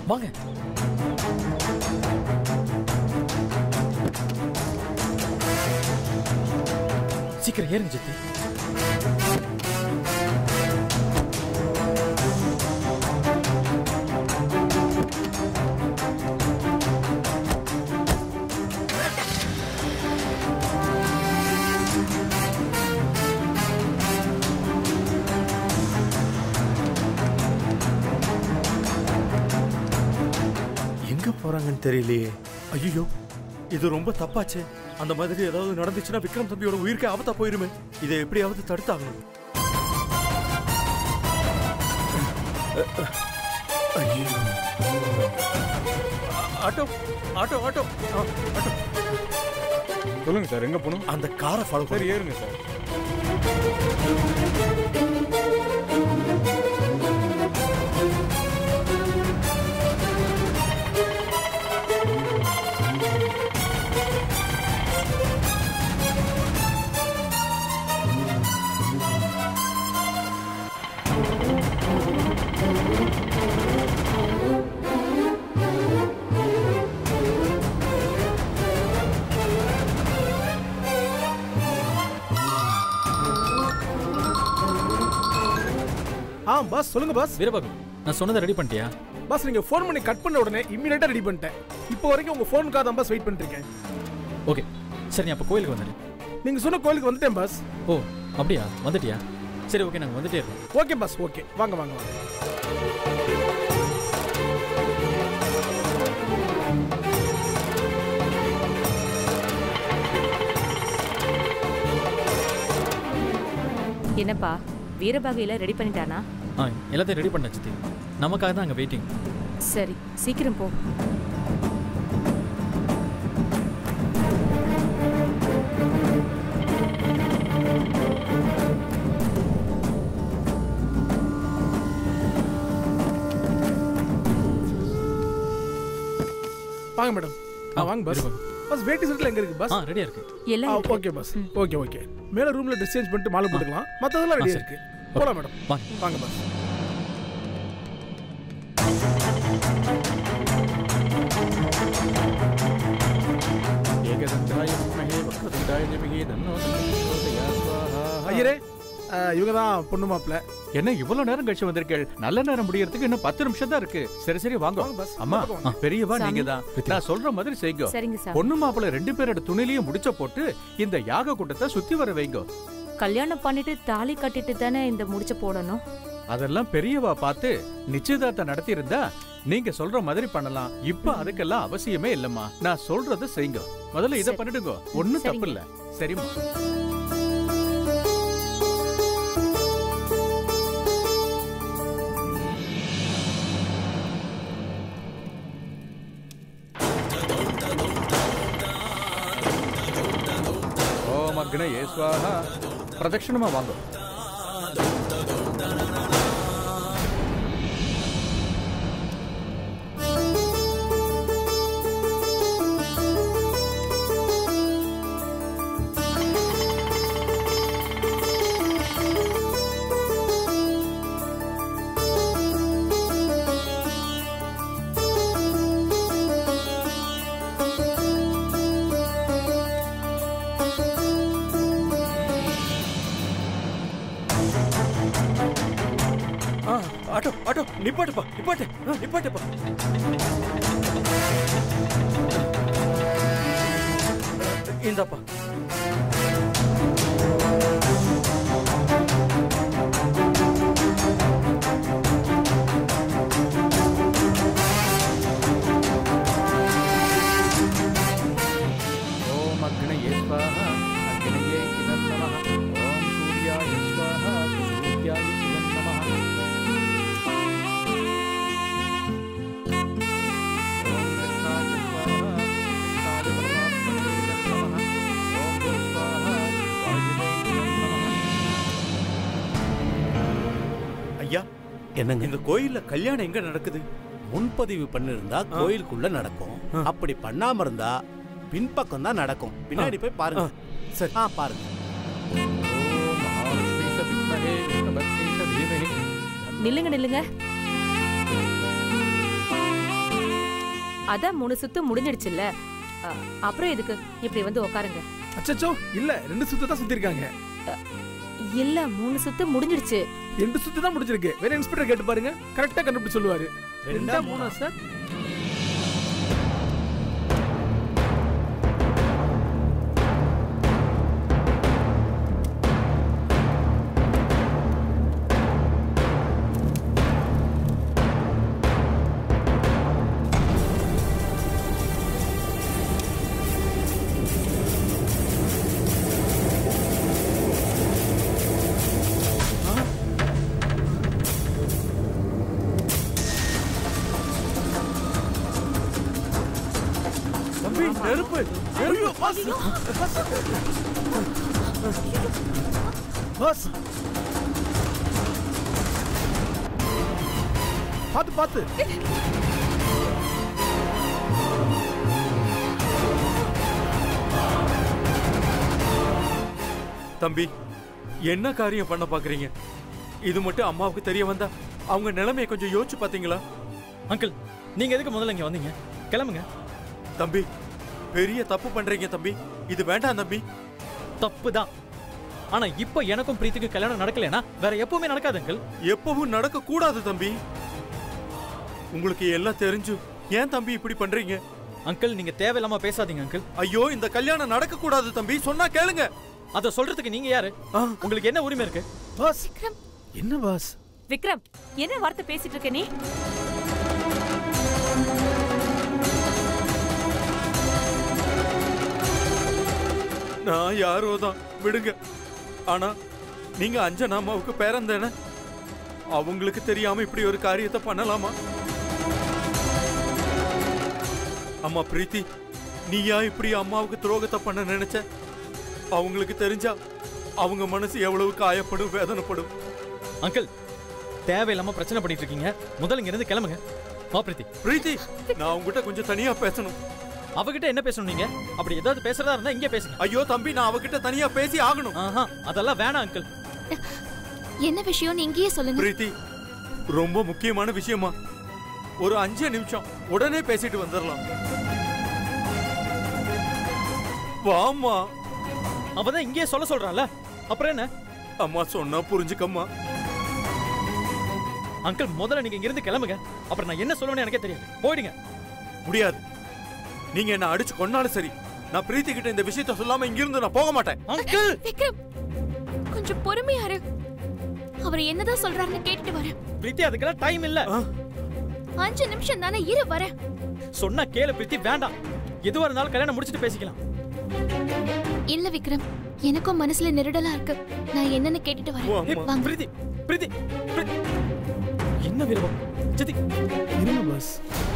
வாங்க சீக்கிரம் ஏறுங்க சித்தி எங்க போறாங்கன்னு தெரியலையே ஐயோ இது ரொம்ப தப்பாச்சே அந்த மாதிரி ஏதாவது நடந்துச்சுன்னா விக்ரம் தம்பியோட உயிருக்கு ஆபத்தா போயிருமே இதை எப்படியாவது தடுத்தாகணும் ஐயோ. ஆட்டோ ஆட்டோ ஆட்டோ ஆ, ஆட்டோ சொல்லுங்க சார் எங்க போகணும் அந்த காரை ஃபாலோ சரி ஏறுங்க சார் ஆ பாஸ் சொல்லுங்க பாஸ் வீரபாகு நான் சொன்னதை ரெடி பண்ணிட்டியா பாஸ் நீங்க ஃபோன் பண்ணி கட் பண்ண உடனே இம்மீடியட்டா ரெடி பண்ணிட்டேன் இப்போ வரைக்கும் உங்க ஃபோனுக்காக தான் பாஸ் வெயிட் பண்ணிட்டு இருக்கேன் ஓகே சரி நீ அப்போ கோயிலுக்கு வந்துடு நீங்க சொன்ன கோயிலுக்கு வந்துட்டேன் பாஸ் ஓ அப்படியா வந்துட்டியா சரி ஓகே நாங்கள் வந்துட்டே இருக்கோம் ஓகே பாஸ் ஓகே வாங்க வாங்க வாங்க என்னப்பா வீரபாகையில ரெடி பண்ணிட்டானா ஆ எல்லாத்தையும் ரெடி பண்ண சித்தி நமக்காக தான் அங்கே வெயிட்டிங் சரி சீக்கிரம் போ வாங்க மேடம் ஆ வாங்க பாஸ் இருக்கும். பாஸ் வேட்டி செட்டில் எங்க இருக்கு பாஸ் ஆ ரெடியாக இருக்கு எல்லாம் ஆ இருக்கு. ஓகே பாஸ் ஓகே ஓகே மேல ரூம்ல ட்ரெஸ் சேஞ்ச் பண்ணிட்டு மாலை போட்டுக்கலாம் மத்ததெல்லாம் ரெடியா சரி. இருக்கு போலாம் மேடம் வாங்க வாங்க பாஸ் ஏகதந்தாய வித்மஹே வக்ரதுண்டாய தீமஹி தன்னோ தன்னோ ஸ்வாஹா. ஐயரே ஆ, இவங்க தான் பொண்ணு மாப்பிள்ள என்ன இவ்வளவு நேரம் கழிச்சு வந்திருக்கீள் நல்ல நேரம் முடியறதுக்கு இன்னும் பத்து நிமிஷம் தான் இருக்கு சரி சரி வாங்க வாங்க பாஸ் அம்மா இந்த பக்கம் வாங்க. பெரியவா சாமி. நீங்க தான் நான் சொல்ற மாதிரி செய்யுங்க சரிங்க சார் பொண்ணு மாப்பிள்ளை ரெண்டு பேரோட துணிலையும் முடிச்ச போட்டு இந்த யாக கூட்டத்தை சுத்தி வர வைங்க கல்யாணம் பண்ணிட்டு தாலி கட்டிட்டு தானே இந்த முடிச்ச போடணும் அதெல்லாம் பெரியவா பார்த்து நிச்சயதார்த்தம் நடத்தி இருந்தா நீங்க சொல்ற மாதிரி பண்ணலாம் இப்ப அதுக்கெல்லாம் அவசியமே இல்லம்மா நான் சொல்றத செய்யுங்க முதல்ல இத சரி. பண்ணிடுங்க ஒண்ணும் தப்பு சரிங்க. இல்ல சரிம்மா ஓம் அக்னயே ஸ்வாஹா பிரதட்சணமா வாங்க ஆ ஆட்டோ ஆட்டோ நிப்பாட்டுப்பா நிப்பாட்டு ஆ, நிப்பாட்டுப்பா இந்தாப்பா ஓம் அக்னயே ஸ்வாஹா அக்னயே இதம் நமः ஓம் சூர்யாய ஸ்வாஹா சூர்யாய இதம் நமः ஓம் கிருஷ்ணாய ஸ்வாஹா கிருஷ்ணாய பரமாத்மனே இதம் நமः ஓம் குரு ஸ்வாஹா வாயுவே இதம் நமः ஐயா என்னங்க இந்த கோயில்ல கல்யாணம் எங்க நடக்குது முன்பதிவு பண்ணிருந்தா கோயிலுக்குள்ள நடக்கும் அப்படி பண்ணாம இருந்தா பின்பக்கம் தான் நடக்கும் பின்னாடி போய் பாருங்க சரி. ஆ பாருங்க ஓம் மகாவிஷ்ணுவே வித்மஹே விஷ்ணுபத்னே தீமஹி நில்லுங்க நில்லுங்க அதான் மூணு சுத்து முடிஞ்சிடுச்சுல்ல அ, அப்புறம் எதுக்கு இப்படி வந்து உட்காருங்க அச்சச்சோ இல்ல ரெண்டு சுத்து தான் சுத்தி இருக்காங்க இல்ல மூணு சுத்து முடிஞ்சிடுச்சு ரெண்டு சுத்து தான் முடிஞ்சிருக்கு வேற இன்ஸ்பெக்டர் கேட்டு பாருங்க கரெக்டா கண்டுபிடிச்சு சொல்லுவாரு ரெண்டா மூணா சார் தம்பி நெருப்பு ஐயோ பாஸ் பாஸ் பாத்து பாத்து தம்பி என்ன காரியம் பண்ண பாக்குறீங்க இது மட்டும் அம்மாவுக்கு தெரிய வந்தா அவங்க நிலைமைய கொஞ்சம் யோசிச்சு பாத்தீங்களா அங்கிள் நீங்க எதுக்கு முதல்ல இங்க வந்தீங்க கிளம்புங்க தம்பி பெரிய தப்பு பண்றீங்க தம்பி இது வேண்டாம் தம்பி தப்பு தான் ஆனா இப்போ எனக்கும் பிரீத்திக்கும் கல்யாணம் நடக்கலைன்னா வேற எப்பவுமே நடக்காது அங்கிள் எப்பவும் நடக்க கூடாது தம்பி உங்களுக்கு எல்லாம் தெரிஞ்சு ஏன் தம்பி இப்படி பண்றீங்க அங்கிள் நீங்க தேவையில்லாம பேசாதீங்க அங்கிள் ஐயோ இந்த கல்யாணம் நடக்க கூடாது தம்பி சொன்னா கேளுங்க அத சொல்றதுக்கு நீங்க யாரு ஆ. உங்களுக்கு என்ன உரிமை இருக்கு பாஸ் என்ன பாஸ் விக்ரம் என்ன வார்த்தை பேசிட்டு இருக்க நீ நான் யாரோ தான் விடுங்க ஆனா நீங்க அஞ்சனா அம்மாவுக்கு பேரன் அவங்களுக்கு தெரியாம இப்படி ஒரு காரியத்தை பண்ணலாமா அம்மா பிரீத்தி நீயா இப்படி அம்மாவுக்கு துரோகத்தை பண்ண நினைச்ச அவங்களுக்கு தெரிஞ்சா அவங்க மனசு எவ்வளவு காயப்படும் வேதனைப்படும் அங்கிள் தேவையில்லாம பிரச்சனை பண்ணிட்டு இருக்கீங்க முதல்ல இங்க இருந்து கிளம்புங்க வா பிரீத்தி பிரீத்தி நான் உங்ககிட்ட கொஞ்சம் தனியா பேசணும் அவகிட்ட என்ன பேசணும் நீங்க அப்படி ஏதாவது பேசுறதா இருந்தா இங்கே பேசுங்க ஐயோ தம்பி நான் அவகிட்ட தனியா பேசி ஆகணும் ஆஹா அதெல்லாம் வேணாம் அங்கிள் என்ன விஷயம் இங்கேயே சொல்லுங்க பிரீத்தி ரொம்ப முக்கியமான விஷயமா ஒரு அஞ்சு நிமிஷம் உடனே பேசிட்டு வந்துடலாம் வாம்மா அவதான் இங்கேயே சொல்ல சொல்றான்ல அப்புறம் என்ன அம்மா சொன்னா புரிஞ்சுக்கம்மா அங்கிள் முதல்ல நீங்க இங்க இருந்து கிளம்புங்க அப்புறம் நான் என்ன சொல்லுவேன்னு எனக்கே தெரியாது போயிடுங்க முடியாது நீங்க என்ன அடிச்சு கொன்னாலும் சரி நான் பிரீத்தி கிட்ட இந்த விஷயத்த சொல்லாம இங்கிருந்து நான் போக மாட்டேன் அங்கிள் விக்ரம் கொஞ்சம் பொறுமையா இரு அவர் என்னதான் சொல்றாருன்னு கேட்டுட்டு வரேன் பிரீத்தி அதுக்கெல்லாம் டைம் இல்ல ஆ, அஞ்சு நிமிஷம் தானே இரு வரேன் சொன்னா கேளு பிரீத்தி வேண்டாம் எதுவா இருந்தாலும் கல்யாணம் முடிச்சிட்டு பேசிக்கலாம் இல்ல விக்ரம் எனக்கும் மனசுல நெருடலா இருக்கு நான் என்னன்னு கேட்டுட்டு ஓ, வரேன் அம்மா. வாங்க பிரீத்தி பிரீத்தி பிரீத்தி. என்ன விருப்பம் சித்தி இருங்க பாஸ்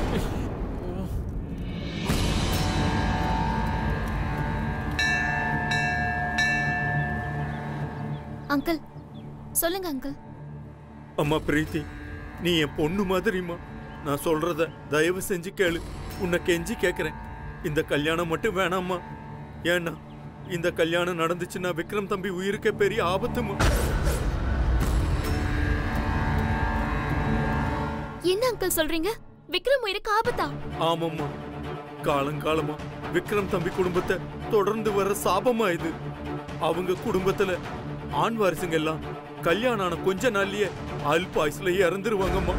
அங்கிள் சொல்லுங்க அங்கிள் அம்மா பிரீத்தி நீ என் பொண்ணு மாதிரிம்மா நான் சொல்றத தயவு செஞ்சு கேளு உன்னை கெஞ்சி கேக்குறேன் இந்த கல்யாணம் மட்டும் வேணாம்மா ஏன்னா இந்த கல்யாணம் நடந்துச்சுன்னா விக்ரம் தம்பி உயிருக்கே பெரிய ஆபத்துமா என்ன அங்கிள் சொல்றீங்க விக்ரம் உயிருக்கு ஆபத்தா ஆமாம்மா காலங்காலமா விக்ரம் தம்பி குடும்பத்தை தொடர்ந்து வர சாபமா இது அவங்க குடும்பத்துல ஆண் வாரிசுங்க எல்லாம் கல்யாணம் ஆன கொஞ்ச நாள்லயே அல்பாயுஸ்ல இறந்துருவாங்கம்மா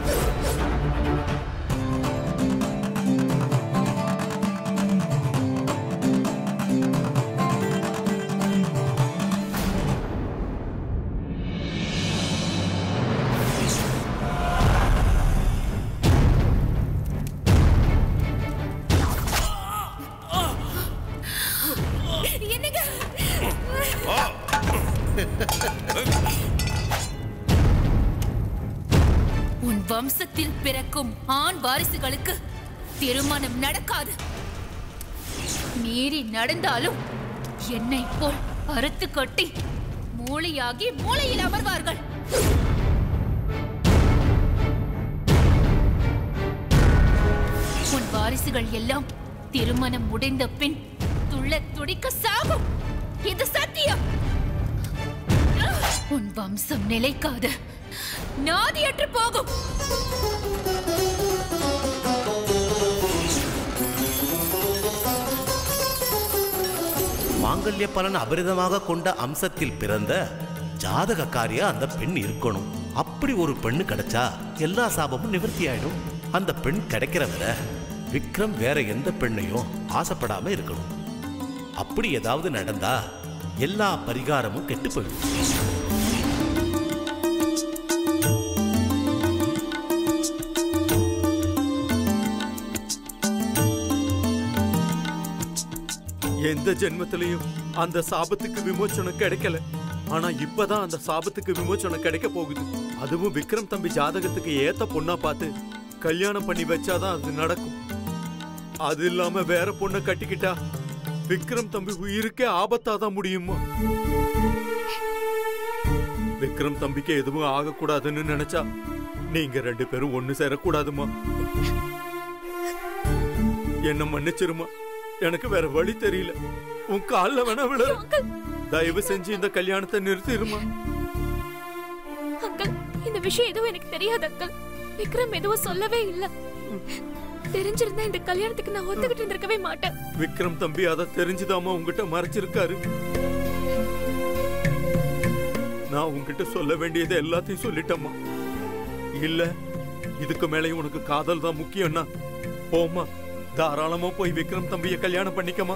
என்னங்க உன் வம்சத்தில் பிறக்கும் ஆண் வாரிசுகளுக்கு திருமணம் நடக்காது மீறி நடந்தாலும் என்னை போல் அறுத்து கொட்டி மூளையாகி மூளையில் அமர்வார்கள் உன் வாரிசுகள் எல்லாம் திருமணம் முடிந்த பின் துள்ள துடிக்க சாகும் இது சத்தியம் உன் வம்சம் நிலைக்காது நாதியற்று போகும் மாங்கல்ய பலன் அபரிதமாக கொண்ட அம்சத்தில் பிறந்த ஜாதகக்காரியா அந்த பெண் இருக்கணும் அப்படி ஒரு பெண்ணு கிடைச்சா எல்லா சாபமும் நிவர்த்தி ஆயிடும் அந்த பெண் கிடைக்கிற வரை விக்ரம் வேற எந்த பெண்ணையும் ஆசைப்படாம இருக்கணும் அப்படி ஏதாவது நடந்தா எல்லா பரிகாரமும் கெட்டு போயிடும் எந்த ஜென்மத்திலையும் அந்த சாபத்துக்கு விமோச்சனம் கிடைக்கல ஆனா இப்பதான் அந்த சாபத்துக்கு விமோச்சனம் கிடைக்க போகுது அதுவும் விக்ரம் தம்பி ஜாதகத்துக்கு ஏத்த பொண்ணா பார்த்து கல்யாணம் பண்ணி வச்சாதான் அது நடக்கும் அது இல்லாம வேற பொண்ணை கட்டிக்கிட்டா விக்ரம் தம்பி உயிருக்கே ஆபத்தாதான் முடியுமா விக்ரம் தம்பிக்கு எதுவும் ஆகக்கூடாதுன்னு நினைச்சா நீங்க ரெண்டு பேரும் ஒண்ணு சேரக்கூடாதுமா என்ன மன்னிச்சிருமா எனக்கு வேற வழி தெரியல உன் கால்ல வேணா விழ தயவு செஞ்சு இந்த கல்யாணத்தை நிறுத்திடுமா அங்கிள் இந்த விஷயம் எதுவும் எனக்கு தெரியாது அங்கிள் விக்ரம் எதுவும் சொல்லவே இல்ல தெரிஞ்சிருந்தா இந்த கல்யாணத்துக்கு நான் ஒத்துக்கிட்டு இருந்திருக்கவே மாட்டேன் விக்ரம் தம்பி அதை தெரிஞ்சுதாமா உங்ககிட்ட மறைச்சிருக்காரு நான் உங்ககிட்ட சொல்ல வேண்டியது எல்லாத்தையும் சொல்லிட்டேம்மா இல்ல இதுக்கு மேலேயும் உனக்கு காதல் தான் முக்கியம்னா போம்மா தாராளமா போய் விக்ரம் தம்பிய கல்யாணம் பண்ணிக்கமா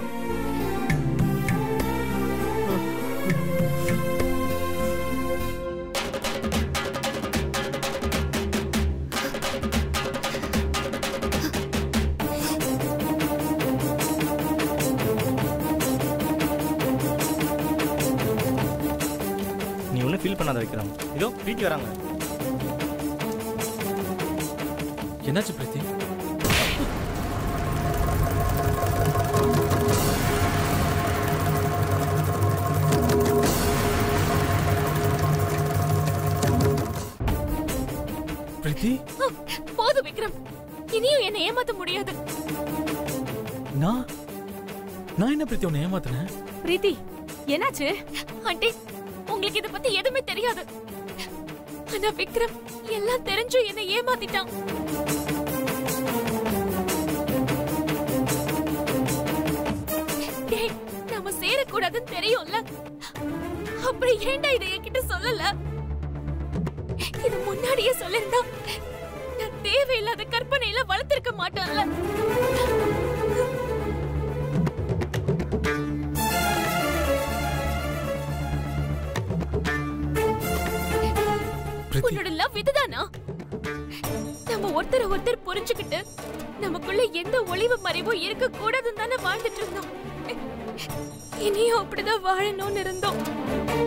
நீ ஒன்றும் ஃபீல் பண்ணாத வைக்கிறோம் இதோ பிரீத்தி வராங்க என்னாச்சு பிரீத்தி பிரீத்தி ஆ, போதும் விக்ரம் இனியும் என்னை ஏமாத்த முடியாது நான் நான் என்ன பிரீத்தி உன்னை ஏமாத்துனேன் பிரீத்தி என்னாச்சு ஆண்டி உங்களுக்கு இத பத்தி எதுவுமே தெரியாது ஆனா விக்ரம் எல்லாம் தெரிஞ்சும் என்னை ஏமாத்திட்டான் டேய், நாம சேரக்கூடாதுன்னு தெரியும்ல அப்படி ஏன்டா இதை என்கிட்ட சொல்லல இது முன்னாடியே சொல்லிருந்தா நான் தேவையில்லாத கற்பனையில வளர்த்திருக்க மாட்டேன்ல பிரீத்தி உன்னோட லவ் இதுதானா நம்ம ஒருத்தரை ஒருத்தர் புரிஞ்சுக்கிட்டு நமக்குள்ள எந்த ஒளிவு மறைவும் இருக்க கூடாதுன்னு தானே வாழ்ந்துட்டு இருந்தோம் இனியும் அப்படிதான் வாழணும்னு இருந்தோம்